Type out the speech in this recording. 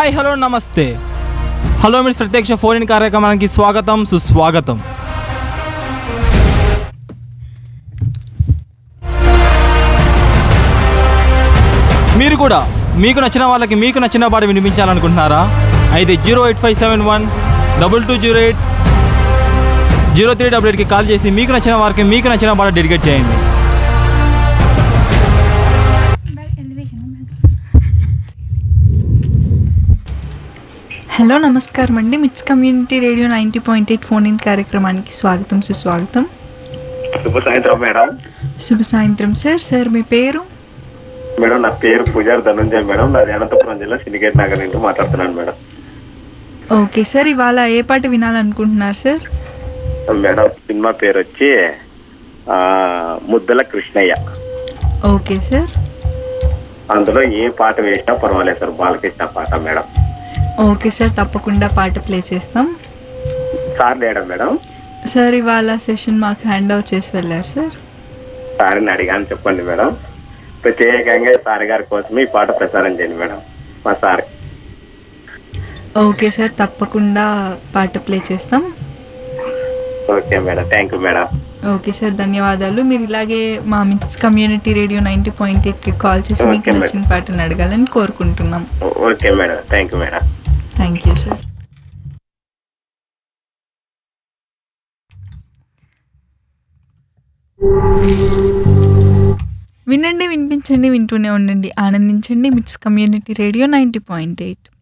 Hi hello నమస్తే hello miss ప్రత్యక్ష phone in కార్యక్రమానికి స్వాగతం సుస్వాగతం మీరు కూడా మీకు నచ్చిన వాళ్ళకి మీకు నచ్చిన పాట వినిపించాలనుకుంటున్నారా అయితే zero eight five seven one double two zero eight zero three double ఎయిట్కి కాల్ చేసి మీకు నచ్చిన వారికి మీకు నచ్చిన పాట డెడికేట్ చేయండి హలో నమస్కారం అండి MITS community radio ninety point eight phone in కార్యక్రమానికి స్వాగతం సుస్వాగతం శుభ సాయంత్రం మేడం శుభ సాయంత్రం సార్ సార్ మీ పేరు మేడం నా పేరు పూజారి ధనంజయ్ మేడం నాది అనంతపురం జిల్లా సిండికేట్ నగర్ నుంచి మాట్లాడుతున్నాను మేడం ఓకే సార్ ఇవాళ ఏ పాట వినాలనుకుంటున్నారు సార్ మేడం సినిమా పేరు వచ్చి ఆ, ముద్దల కృష్ణయ్య ఓకే సార్ అందులో ఏ పాట వేసినా పర్వాలేదు సార్ బాలకృష్ణ పాట మేడం ఓకే సార్ తప్పకుండా పాట ప్లే చేస్తాం సార్ లేడా మేడం సార్ ఇవాళ సెషన్ మాకు హ్యాండ్ ఓవర్ చేసి వెళ్ళారు సార్ సార్ని అడిగాను చెప్పండి మేడం ప్రత్యేకంగా సార్ గారి కోసం ఈ పాట ప్రసారం చేయండి మేడం మా సార్ ఓకే సార్ తప్పకుండా పాట ప్లే చేస్తాం okay madam thank you madam okay sir ధన్యవాదాలు మీరు ఇలాగే మా MITS community radio ninety point ఎయిట్కి కాల్ చేసి మీకు Okay, madam. నచ్చిన పాటను అడగాలని కోరుకుంటున్నాం okay madam thank you madam thank you sir వినండి వినిపించండి వింటూనే ఉండండి ఆనందించండి MITS community radio ninety point eight